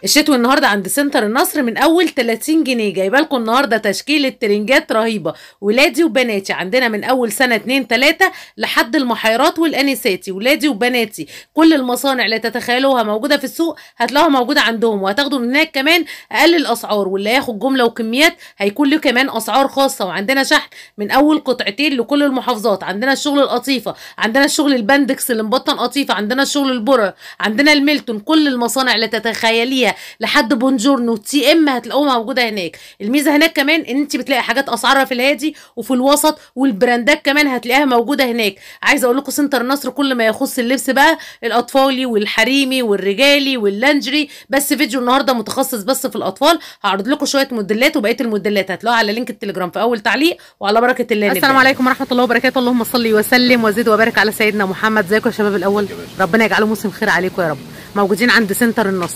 الشتوي النهارده عند سنتر النصر من اول 30 جنيه جايبه لكم النهارده تشكيله ترنجات رهيبه ولادي وبناتي عندنا من اول سنه 2 3 لحد المحيرات والانساتي ولادي وبناتي كل المصانع اللي تتخيلوها موجوده في السوق هتلاقوها موجوده عندهم وهتاخدوا من هناك كمان اقل الاسعار واللي هياخد جمله وكميات هيكون له كمان اسعار خاصه وعندنا شحن من اول قطعتين لكل المحافظات عندنا الشغل القطيفه عندنا الشغل البندكس اللي مبطن قطيفه عندنا الشغل البرة عندنا الميلتون كل المصانع اللي تتخيليها لحد بونجورنو تي ام هتلاقوها موجوده هناك الميزه هناك كمان ان انت بتلاقي حاجات اسعارها في الهادي وفي الوسط والبراندات كمان هتلاقيها موجوده هناك عايزه اقول لكم سنتر النصر كل ما يخص اللبس بقى الاطفالي والحريمي والرجالي واللانجري بس فيديو النهارده متخصص بس في الاطفال هعرض لكم شويه موديلات وبقيه الموديلات هتلاقوها على لينك التليجرام في اول تعليق وعلى بركه الله السلام عليكم ورحمه الله وبركاته اللهم صل وسلم وزد وبارك على سيدنا محمد ازيكم يا شباب الاول ربنا يجعله موسم خير عليكم يا رب موجودين عند سنتر النصر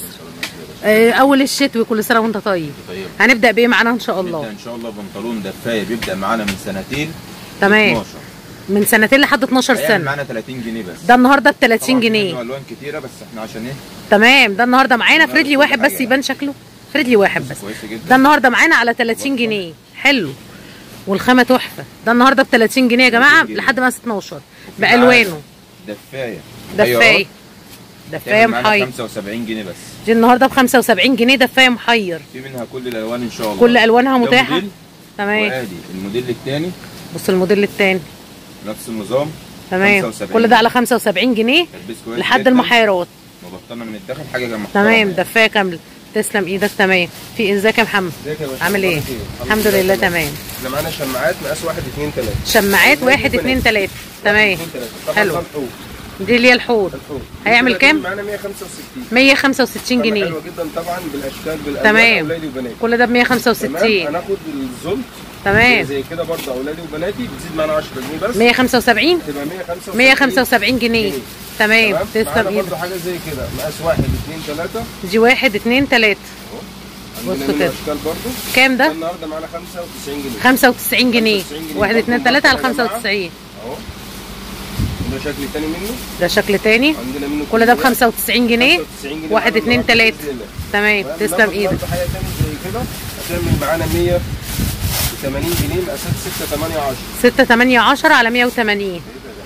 آه، اول الشتوي كل سنه وانت طيب طيب هنبدا بايه معانا ان شاء نبدا الله ان شاء الله بنطلون دفايه بيبدا معانا من سنتين تمام 12 من سنتين لحد 12 هيعمل سنه معانا 30 جنيه بس ده النهارده ب 30 طبعاً في جنيه منه الوان كتيره بس احنا عشان ايه تمام ده النهارده معانا لا، فريدلي كل واحد بس حاجة. يبان شكله فريدلي واحد بس كويسه جدا ده النهارده معانا على 30 جنيه حلو والخامه تحفه ده النهارده ب 30 جنيه يا جماعه 30 جنيه. لحد ما 12 وفي بالوانه دفايه دفايه دفايه هيعمل معانا محير 75 جنيه بس دي النهارده ب 75 جنيه دفايه محير في منها كل الالوان ان شاء الله كل الوانها ده متاحه موديل تمام وادي الموديل الثاني بص الموديل الثاني نفس النظام تمام 75 كل ده على 75 جنيه تلبس كويس لحد جداً. المحيرات مبطنه من الداخل حاجه محترمه تمام يعني. دفايه كامله تسلم ايدك تمام في ازيك يا محمد ازيك يا باشا عامل ايه أخبارك إيه؟ الحمد لله تمام احنا معانا شماعات مقاس 1 2 3 شماعات واحد اتنين تلاته تمام حلو. دي اللي هي الحوض هيعمل كام؟ معانا 165 165 طبعاً جنيه حلوه جدا طبعا بالاشكال بالالوان تمام. اولادي وبناتي كل ده ب تمام 165 هناخد الزلط تمام زي كده برضه اولادي وبناتي بتزيد معانا 10 جنيه بس 175 تبقى 175 175 جنيه تمام تمام تسلم معانا ايدك برضه حاجه زي كده مقاس 1 2 3 دي واحد اتنين تلاته عندنا بصوا منه كده. اشكال برضه كام ده ده؟ النهارده معانا 95 جنيه 95 جنيه 95 جنيه. واحد اتنين برضه تلاته على مبطن يا جماعة. 95 اهو ده شكل تاني منه ده شكل تاني عندنا منه كل ده ب كميات. 95 جنيه 95 جنيه واحد معانا اتنين النهاردة تلاته بإذن الله. تمام تمام؟ تسلم ناخد ايدك برضه حاجه تاني زي كده هتعمل معانا 100 80 جنيه مقاسات 6 8 10 6 8 10 على 180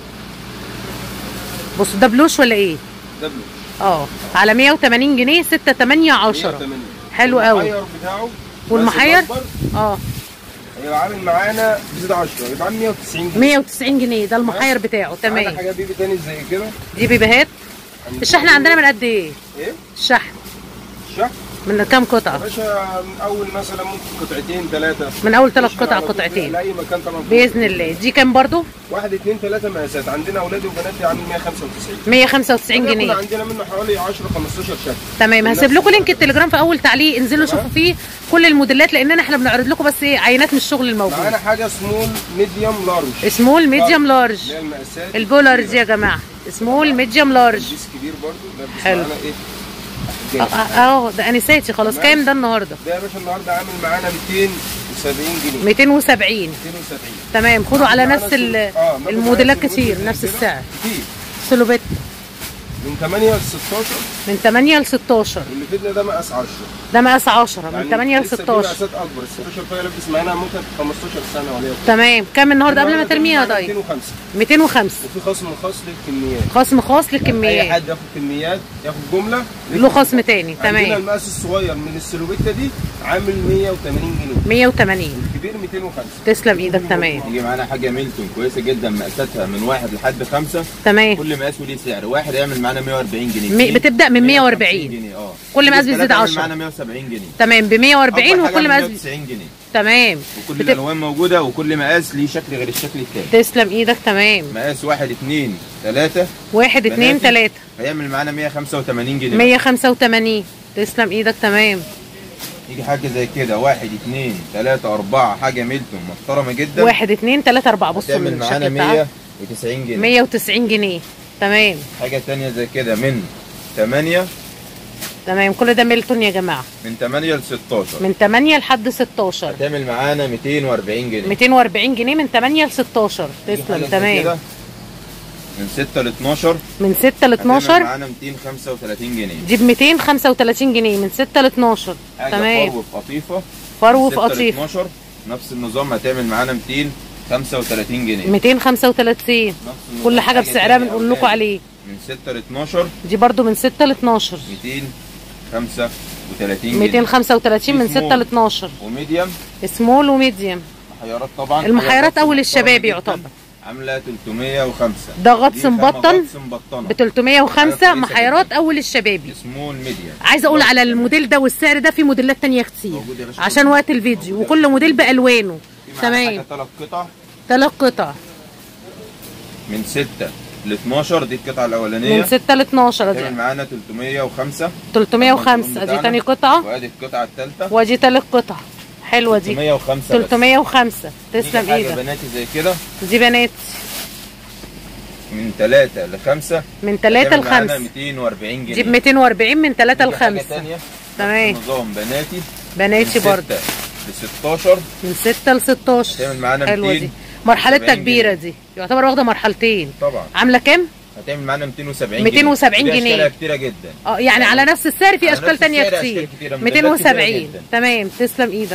بصوا ده بلوش ولا ايه؟ ده بلوش اه على 180 جنيه 6 8 10 180 حلو قوي. المحير بتاعه والمحير؟ مقاس الأكبر اه هيبقى عامل معانا بزيد 10 يبقى عامل 190 جنيه 190 جنيه ده المحير بتاعه معانا تمام حاجه بيبي تاني زي كده دي بيبيهات الشحن عندنا من قد ايه؟ ايه؟ الشحن الشحن من كام يا قطعه؟ باشا من اول مثلا ممكن قطعتين ثلاثه من اول ثلاث قطع قطعتين لاي مكان طبعا باذن الله دي كام برضو؟ واحد اثنين ثلاثه مقاسات عندنا اولادي وبناتي عامل 195 195 يكون جنيه عندنا منه حوالي 10 15 شكل تمام هسيب لكم لينك التليجرام في اول تعليق انزلوا تمام. شوفوا فيه كل الموديلات لاننا احنا بنعرض لكم بس ايه عينات من الشغل الموجود معانا حاجه سمول ميديوم لارج سمول ميديوم لارج اللي هي المقاسات البولرز دي يا جماعه سمول ميديوم لارج كيس كبير برضو ده بس حلو. معانا ايه اه جاهز. اه ده انساتي خلاص تمام. كام ده النهارده ده يا باشا النهارده عامل معانا 270 جنيه 270 270 تمام خدوا على معانا نفس ال- سلو- آه، ناخد الموديلات معانا كتير سلوبيت نفس كده. السعر كتير سلوبيت من 8 ل 16 من 8 ل 16 واللي في ايدنا ده مقاس 10 ده مقاس 10 من يعني 8 ل لسه في 16 مقاسات اكبر ال 16 فيها لابس معانا ممكن 15 سنه ولا تمام كام النهارده قبل ما ترميها طيب 205 205 وفي خصم خاص للكميات خصم خاص اي للكميات حد ياخد كميات ياخد جمله له خصم تاني عندنا تمام المقاس الصغير من السلوبيتا دي عامل 180 جنيه 180 الكبير 205 تسلم ايدك تمام يجي معانا حاجه ميلتون كويسه جدا مقاساتها من واحد لحد خمسه تمام كل مقاس وليه سعر واحد هيعمل معانا 140 جنيه مي- بتبدأ من 140 جنيه اه كل مقاس الثلاثة بيزيد هيعمل 10. معانا 170 جنيه تمام ب 140 أكبر حاجة وكل مقاس 190 جنيه تمام وكل بتب- الالوان موجوده وكل مقاس ليه شكل غير الشكل التاني تسلم ايدك تمام مقاس واحد اتنين تلاته واحد اتنين بناتي. تلاتة هيعمل معانا 185 جنيه 185 تسلم ايدك تمام يجي حاجه زي كده واحد اتنين تلاته اربعه حاجه ميلتون محترمه جدا واحد اتنين تلاتة أربعة بصوا تعمل معانا الشكل بتاعها 190 جنيه 190 جنيه تمام حاجه تانية زي كده من 8 تمام كل ده ميلتون يا جماعة من 8 ل 16 من 8 لحد 16 هتعمل معانا 240 جنيه 240 جنيه من 8 ل 16 في حاجة تسلم زي تمام كده من 6 ل 12 من 6 ل هتعمل 12 معانا 235 جنيه دي ب 235 جنيه من 6 ل 12 حاجه تمام فرو في قطيفه فرو من في 6 ل قطيفه 12 نفس النظام هتعمل معانا 235 جنيه 235 نفس النظام. كل حاجه بسعرها تانية بنقول لكم أولاد. عليه من 6 ل 12 دي برضو من 6 ل 12 235 جنيه 235 من 6 ل 12 وميديم سمول وميديم محيرات طبعا المحيرات حاجة اول محترمة الشباب جداً. يعتبر عامله 305 ده غطس دي خامة مبطن غطس مبطنه ب 305 كويسة محيرات جداً. اول الشبابي سمول ميديم عايزه اقول على الموديل ده والسعر ده في موديلات تانية كتير موجود يا باشا. عشان وقت الفيديو وكل موديل بالوانه في معانا تمام حاجه ثلاث قطع ثلاث قطع من 6 ل 12 دي القطعه الاولانيه من 6 ل 12 تعمل دي معانا 305 305 دي تاني قطعه وادي القطعه الثالثه ودي تالت قطعه حلوه دي 305 بس 305 نيجي تسلم حاجه ايدك بناتي زي كده دي بنات من 3 ل 5 من 3 ل 5 240 جنيه دي ب 240 من 3 ل نيجي حاجة 5 تانية تمام. نفس النظام بناتي بناتي من برضه 6 ل 16 من 6 ل 16 هتعمل معانا حلوه 200 دي مرحلتها 70 كبيره جنيه. دي يعتبر واخده مرحلتين طبعا عامله كام؟ هتعمل معانا 270 270 جنيه جنيه. دي أشكالها كتيره جدا اه يعني على نفس السعر في على اشكال نفس تانية السعر كتير أشكال كتيرة، موديلات كتيرة 270 جدا. تمام تسلم ايدك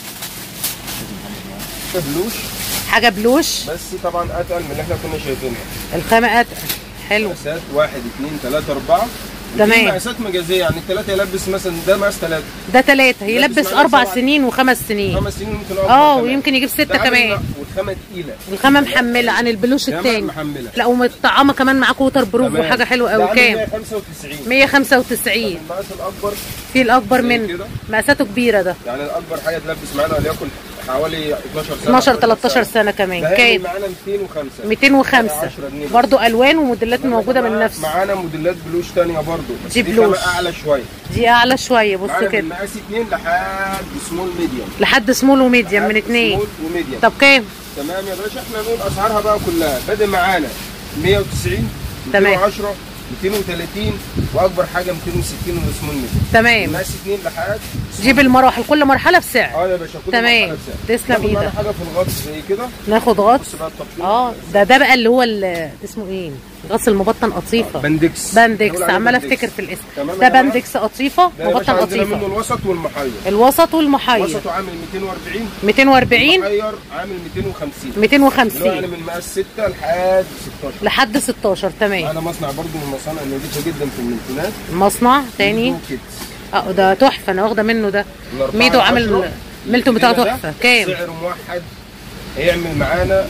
بلوش حاجه بلوش بس طبعا اتقل من اللي احنا كنا شايفينها الخامه اتقل حلو مقاسات واحد اثنين ثلاثة أربعة تمام. وفي مقاسات مجازية يعني الثلاثة يلبس مثلا ده مقاس ثلاثة ده ثلاثة يلبس يلبس معانا اربع سبعة. سنين وخمس سنين خمس سنين ممكن أكبر اه كمان. ويمكن يجيب ستة ده عامل كمان لا، والخامة تقيلة الخامه محمله عن البلوش خامة التاني محملة لا ومتطعمه كمان معاكم ووتر بروف تمام. وحاجه حلوه ده قوي عامل كام 195 195 المقاس الأكبر في الاكبر زي من كده. مقاساته كبيره ده يعني الأكبر حاجة تلبس معانا وليكن حوالي 12 سنة 12 13 سنه كمان ده هيعمل كام معانا 205 205 10 جنيه بس. برضو الوان وموديلات موجوده من معانا- نفس معانا موديلات بلوش تانية برضو بس دي دي بلوش. خامة أعلى شوية دي اعلى شويه معانا بصوا من كده مقاس 2 لحد سمول ميديوم لحد سمول وميديم من لحد اتنين سمول وميديوم طب كام تمام يا باشا احنا نقول اسعارها بقى كلها بادئ معانا 190 تمام. 210 230 واكبر حاجه 260 وسمول ميديوم تمام مقاس 2 لحد جيب المراحل كل مرحله بسعر اه يا باشا كل تمام. مرحلة بسعر. تسلم ناخد معانا ايدك. حاجه في الغطس زي كده ناخد غطس بص بقى التقطيع اه ده ده بقى اللي هو ال- اسمه ايه غطس المبطن قطيفه بندكس باندكس نقول عليه عماله بندكس. افتكر في الاسم تمام ده يا جماعة؟ باندكس قطيفه ده يا باشا مبطن عندنا منه قطيفه الوسط والمحير الوسط والمحير وسطه عامل 240 240 المحير عامل 250 اللي هو يعني 250 من مقاس 6 لحد 16 لحد 16 تمام انا مصنع برضو من المصانع النظيفه جدا في المنتجات مصنع تاني ميدو كيدز. اه ده تحفه انا واخده منه ده الأربعة ميدو عامل عشرة. ميلتون بتاعه ده تحفه كام سعر موحد هيعمل معانا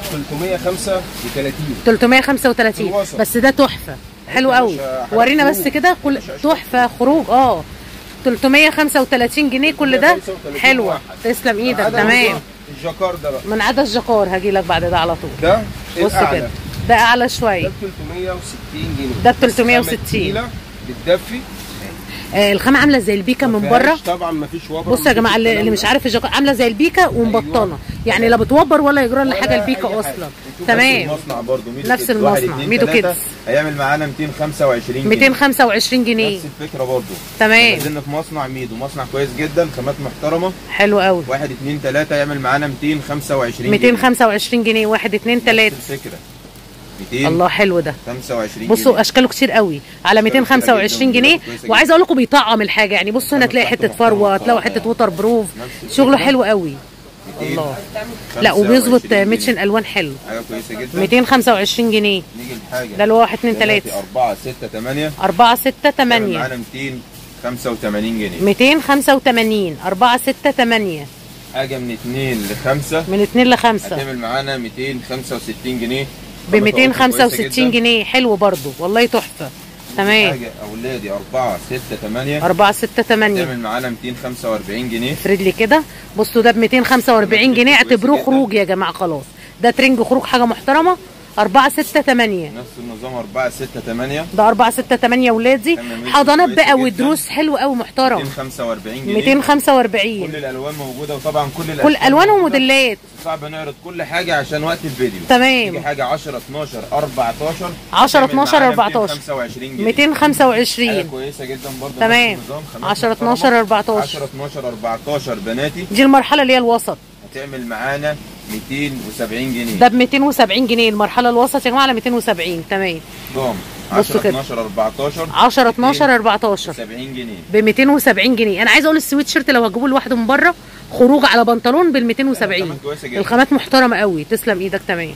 335 335 الوسط. بس ده تحفه حلو يا قوي باشا، ورينا خروج. بس كده كل يا باشا، تحفه خروج اه 335 جنيه كل ده 335 حلوه واحد. تسلم ايدك عدد تمام الجاكار ده بقى من عدا الجاكار هاجي لك بعد ده على طول ده بص الأعلى. كده ده اعلى ده شويه ب 360 جنيه ده ب بس خامة 360. تقيلة، بتدفي آه الخامه عامله زي البيكا من بره مفيهاش طبعا ما فيش وبر بصوا يا جماعه اللي, اللي مش عارف الجاكار عامله زي البيكا ومبطنه يعني لا بتوبر ولا يجرى لها حاجه البيكا اصلا تمام المصنع برضه ميدو نفس كيدز. واحد، المصنع، اتنين، ميدو تلاتة. كيدز. هيعمل معانا 225 جنيه 225 جنيه نفس الفكره برضه تمام نزلنا في مصنع ميدو مصنع كويس جدا خامات محترمه حلو قوي واحد اتنين تلاته يعمل معانا 225 جنيه 225 جنيه واحد اتنين نفس تلاته الفكره الله حلو ده 225 بصوا جنيه. اشكاله كتير قوي على أشكاله كتيرة 225 جداً جنيه وكويسة جداً. وعايزه اقول لكم بيطعم الحاجه يعني بصوا هنا خامة تلاقي بتاعته حته فروه محترمة تلاقوا طبعاً. حته ووتر بروف نفس شغله الفكرة. حلو قوي 200 الله لا وبيظبط 25 جنيه. ميتشن الوان حلو حاجه كويسه جدا 225 جنيه نيجي لحاجه ده اللي هو 1 2 3 4 6 8 4 6 يعمل 8 معانا 285 جنيه 285 4 6 8 حاجه من 2 ل 5 من 2 ل 5 هتعمل معانا 265 جنيه ب 265 جنيه حلو برضو والله تحفه تمام حاجه اولادي 4 6 8 4 6 8 تعمل معانا 245 جنيه افرد لي كده بصوا ده ب 245 جنيه اعتبروه جدا. خروج يا جماعه خلاص ده ترنج خروج حاجه محترمه 4 6 8 نفس النظام 4 6 8 ده 4 6 8 ولادي تمام، ماشي، حضانات كويسة بقى جدا. ودروس حلو قوي محترم 245 جنيه 245 كل الالوان موجوده وطبعا كل الأشكال كل الوان موجودة. وموديلات صعب نعرض كل حاجه عشان وقت الفيديو تمام. تيجي حاجه 10 12 14 10 تعمل 12 معانا 14 225 جنيه حاجه 225 كويسه جدا برضه تمام. نفس النظام، خامات 10 محترمة. 12 14 10 12 14 بناتي دي المرحله اللي هي الوسط هتعمل معانا 270 جنيه ده ب 270 جنيه المرحله الوسط يا جماعه على 270 تمام ضام بصوا 10 كده. 12 14 10 12 14 70 جنيه ب 270 جنيه انا عايزه اقول السويت شيرت لو هتجيبوه لوحده من بره خروج على بنطلون بال 270 الخامات كويسة جدا. الخامات محترمه قوي تسلم ايدك تمام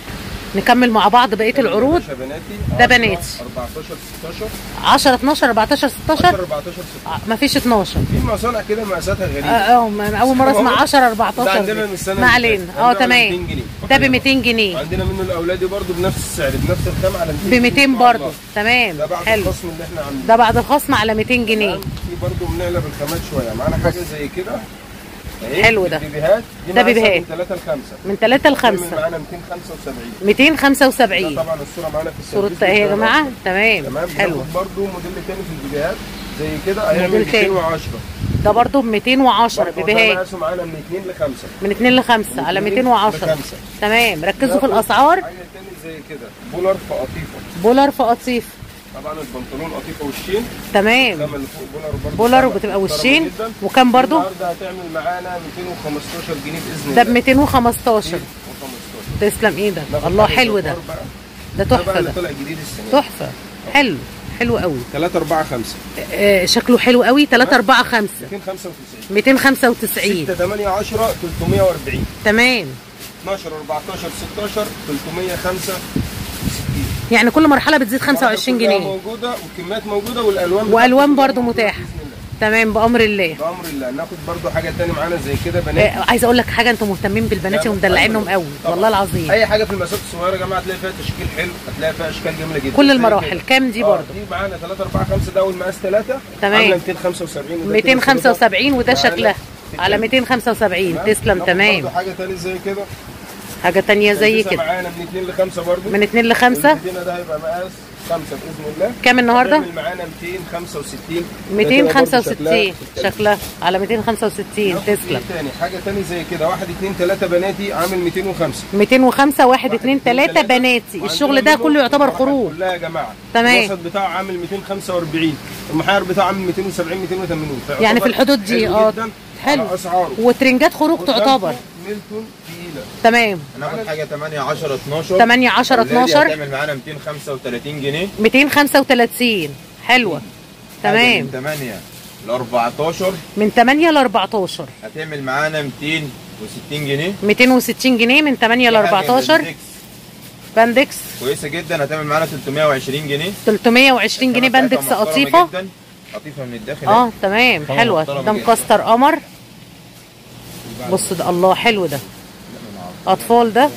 نكمل مع بعض بقيه العروض باشا بناتي ده 10 بناتي. 14 16 10 12 14 10 16 14 16 ما فيش 12 في مصانع كده مقاساتها اه غريبه اه ما- اول مره اسمع 10 ده 14 عندنا من دي. السنه ما اللي علينا فاتت. اه عندنا على تمام 200 جنيه. ده ب 200 جنيه عندنا منه الاولادي برضو بنفس السعر بنفس الخامه على 200 ب 200 جنيه. برضه تمام ده بعد حلو الخصم اللي احنا عاملينه ده بعد الخصم على 200 جنيه تمام؟ في برضو بنقلب الخامات شويه معانا حاجه زي كده اهي حلو ده. بيبيهات دي ده مقاسها بيبيهات. من 3 ل 5 من 3 ل 5 معانا 275 ده 275 طبعا الصوره معانا في صورة السيرفيس اهي يا بتاعنا. جماعه تمام تمام حلو بناخد برضو موديل تاني في الفيديوهات زي كده اهي من موديل تاني. 210 ده برضه ب 210 برضو ده بيبيهات مقاسه معانا من 2 ل 5 من 2 ل 5 على 210 لخمسة. تمام ركزوا في الاسعار حاجه تاني زي كده بولر في قطيفه بولر في قطيف طبعا البنطلون قطيفه وشين تمام الخامه اللي فوق بولر برضو بولر خامة وبتبقى محترمة وشين جدا. وكام برضو النهارده هتعمل معانا 215 جنيه باذن ده الله ب 215 215 تسلم ايدك ناخد الله حاجة حلو زي ده بقى. ده ده بقى تحفه اللي ده طلع جديد السنه دي. تحفه حلو حلو قوي 3 4 5 آه شكله حلو قوي 3 4 5 295 295 6 8 10 340 تمام 12 14 16 365 يعني كل مرحله بتزيد 25 كلها جنيه موجوده والكميات موجوده والالوان بتاعتها والوان كلها برضو موجودة متاحه بإذن الله. تمام بامر الله بامر الله ناخد برضو حاجه تاني معانا زي كده بنات آه عايزه اقول لك حاجه انتم مهتمين بالبنات ومدلعينهم قوي طبعا. والله العظيم اي حاجه في المسافات الصغيره يا جماعه هتلاقي فيها تشكيل حلو هتلاقي فيها اشكال جميله جدا كل زي المراحل كده. كام دي آه، برضو دي معانا 3 4 5 ده اول مقاس 3 تمام. عامله 275 وده 275 وده معانا شكلها على تمام. 275 تسلم ناخد تمام برضو حاجه تاني زي كده حاجه تانية زي البسها كده معانا من 2 ل 5 برضو من 2 ل 5 البدينة ده هيبقى مقاس 5 باذن الله كام النهارده هتعمل معانا 265 265 شكلها على 265 تسلم تسلم تاني حاجه تاني زي كده 1 2 3 بناتي عامل 205 205 1 2 3 بناتي وعندنا الشغل ده منه كله يعتبر المراحل خروج كلها يا جماعه تمام. الوسط بتاعه عامل 245 المحير بتاعه عامل 270 280 فيعتبر يعني في الحدود دي، حلو اه. جدا حلو. على اسعاره وترنجات خروج تعتبر ميلتون تقيله تمام هناخد حاجه 8 10 12 8 10 الولادي 12 هتعمل معانا 235 جنيه 235 حلوه حاجة تمام من 8 ل 14 من 8 ل 14 هتعمل معانا 260 جنيه 260 جنيه من 8 ل في حاجة 14 بندكس بندكس كويسه جدا هتعمل معانا 320 جنيه 320 جنيه الخامة بندكس بتاعتها محترمة قطيفه جدا. قطيفه من الداخل اه تمام خامة حلوه محترمة ده جدا. مكستر قمر بص ده الله حلو ده اطفال ده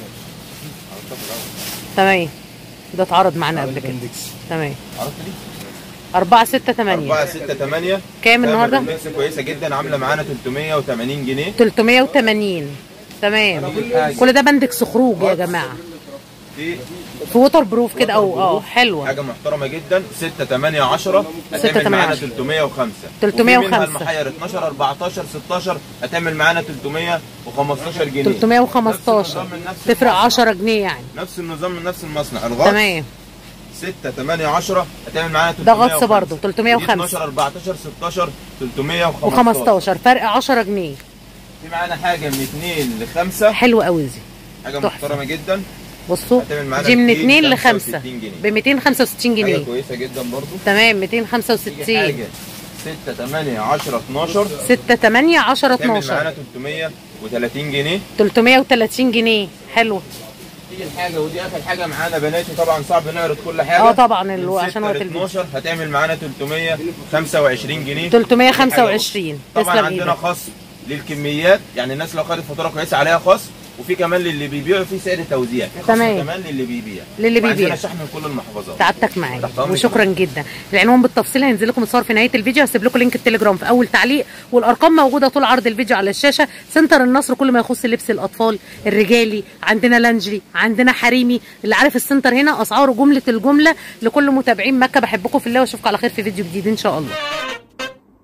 تمام ده اتعرض معانا قبل كده تمام عرفت دي 4 6 8 4 6 8 كام النهارده ميكس كويسه جدا عامله معانا 380 جنيه 380 تمام كل ده بندكس خروج يا جماعه دي في ووتر بروف كده او اه حلوه حاجه محترمه جدا 6 8 10 6 هتعمل 8 معانا 10. 305 305. وفي منها المحير 12 14 16 هتعمل معانا 315 جنيه 315 نفس النظام من نفس تفرق المصنع. 10 جنيه يعني نفس النظام من نفس المصنع الغطس تمام 6 8 10 هتعمل معانا ده غطس 305. برضه، 305. 12 14 16 315 و15 فرق 10 جنيه في معانا حاجه من 2 ل 5 حلوه قوي دي حاجه تحفة. محترمه جدا بصوا هتعمل معانا دي من 2 ل 5 265 جنيه. ب 265 حاجه جنيه كويسه جدا برضه تمام تيجي 265 حاجه 6 8 10 12 6 8 10 تعمل معانا 12 330 جنيه 330 جنيه حلو تيجي الحاجه ودي اخر حاجه معانا بناتي طبعا صعب نعرض كل حاجه اه طبعا من ال- عشان 6 وقت ل الفيديو 12 هتعمل معانا 325 جنيه 325 طبعا تسلم عندنا ايدك خصم للكميات يعني الناس لو خدت فاتوره كويسه عليها خصم وفي كمان للي بيبيع في سعر توزيع في خصم تمام. كمان للي بيبيع للي وعندنا بيبيع. شحن من كل المحافظات تعبتك معايا تحت أمرك وشكرا جدا العنوان بالتفصيل هينزل لكم متصور في نهايه الفيديو هسيب لكم لينك التليجرام في اول تعليق والارقام موجوده طول عرض الفيديو على الشاشه سنتر النصر كل ما يخص لبس الاطفال الرجالي عندنا لانجري عندنا حريمي اللي عارف السنتر هنا اسعاره جمله الجمله لكل متابعين مكه بحبكم في الله واشوفكم على خير في فيديو جديد ان شاء الله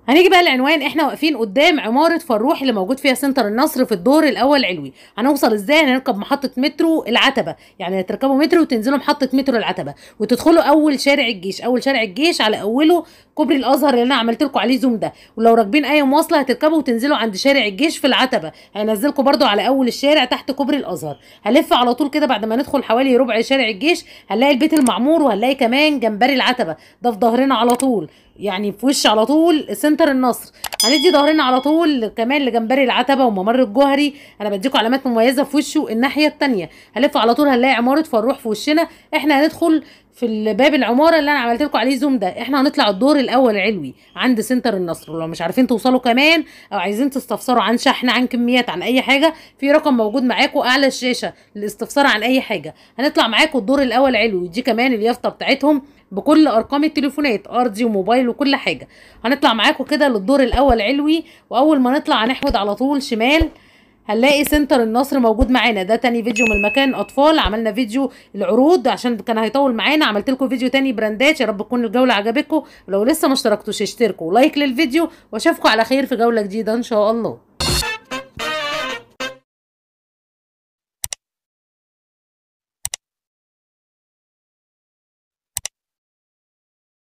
هنيجي بقى العنوان احنا واقفين قدام عمارة فروح اللي موجود فيها سنتر النصر في الدور الاول علوي هنوصل ازاي هنركب محطة مترو العتبة يعني هتركبوا مترو وتنزلوا محطة مترو العتبة وتدخلوا اول شارع الجيش اول شارع الجيش على اوله كوبري الازهر اللي انا عملت لكم عليه زوم ده ولو راكبين اي مواصله هتركبوا وتنزلوا عند شارع الجيش في العتبه هينزلكم برضو على اول الشارع تحت كوبري الازهر هلف على طول كده بعد ما ندخل حوالي ربع شارع الجيش هنلاقي البيت المعمور وهنلاقي كمان جمبري العتبه ده في ظهرنا على طول يعني في وش على طول سنتر النصر هندي ظهرنا على طول كمان لجمبري العتبه وممر الجوهري انا بديكم علامات مميزه في وشه الناحيه التانية هلف على طول هنلاقي عماره فروح في وشنا احنا هندخل في الباب العماره اللي انا عملت لكم عليه زوم ده احنا هنطلع الدور الاول علوي عند سنتر النصر ولو مش عارفين توصلوا كمان او عايزين تستفسروا عن شحن عن كميات عن اي حاجه في رقم موجود معاكم اعلى الشاشه للاستفسار عن اي حاجه هنطلع معاكم الدور الاول علوي دي كمان اليافطه بتاعتهم بكل ارقام التليفونات ارضي وموبايل وكل حاجه هنطلع معاكم كده للدور الاول علوي واول ما نطلع هنحود على طول شمال هنلاقي سنتر النصر موجود معانا ده تاني فيديو من مكان اطفال عملنا فيديو العروض عشان كان هيطول معانا عملت لكم فيديو تاني براندات يا رب تكون الجوله عجبتكم ولو لسه ما اشتركتوش اشتركوا لايك للفيديو واشوفكم على خير في جوله جديده ان شاء الله